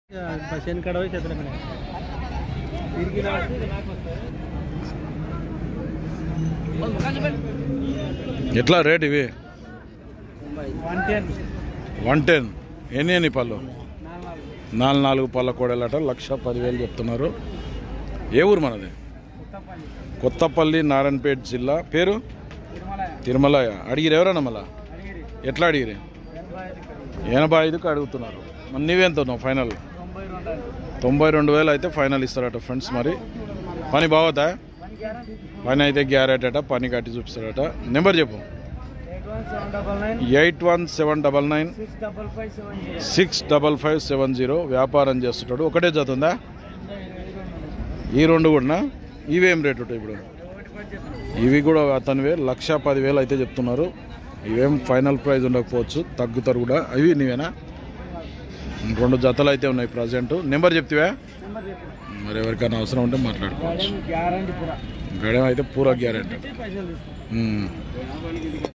bus కడ పోయి చేతులు తిరిగి రాసి ఇది నాకు ఎట్లా రేట్ ఇవి వన్ టెన్ వన్ టెన్ ఎన్ని ఎన్ని పళ్ళు నాలుగు నాలుగు పళ్ళ కోడలట లక్ష పదివేలు చెప్తున్నారు ఏ ఊరు మనది కొత్తపల్లి కొత్తపల్లి నారాయణపేట జిల్లా పేరు తిరుమల తిరుమల అడిగిరు ఎవరన్నా మళ్ళా అడిగిరి ఎట్లా అడిగిరి ఎనభై ఐదు ఎనభై ఐదుకి అడుగుతున్నారు మరి నీవెంత ఉన్నావు ఫైనల్ తొంభై రెండు తొంభై రెండు వేలు అయితే ఫైనల్ ఇస్తారట ఫ్రెండ్స్ మరి పని బాగోతా వన్ గ్యారంటీ పని అయితే గ్యారెట్ అట పని కట్టి చూపిస్తారట నెంబర్ చెప్పు eight one seven double nine eight one seven double nine six double five seven zero six double five seven zero వ్యాపారం చేస్తుంటాడు ఒకటే జత ఉందా ఈ రెండు కూడా ఇవేం రేటు ఉంటాయి ఇప్పుడు ఒకటి పద్దెనిమిది ఇవి కూడా అతనివే లక్ష పదివేలు అయితే చెప్తున్నారు ఇవేం ఫైనల్ ప్రైస్ ఉండకపోవచ్చు తగ్గుతారు కూడా అవి నీవేనా రెండు జతలు అయితే ఉన్నాయి ప్రజెంట్ నెంబర్ చెప్తివా నెంబర్ చెప్పు మరి ఎవరికైనా అవసరం ఉంటే మాట్లాడుకోవచ్చు గ్యారంటీ పూరా గడం అయితే పూరా గ్యారెంటీ పైసలు తీసుకో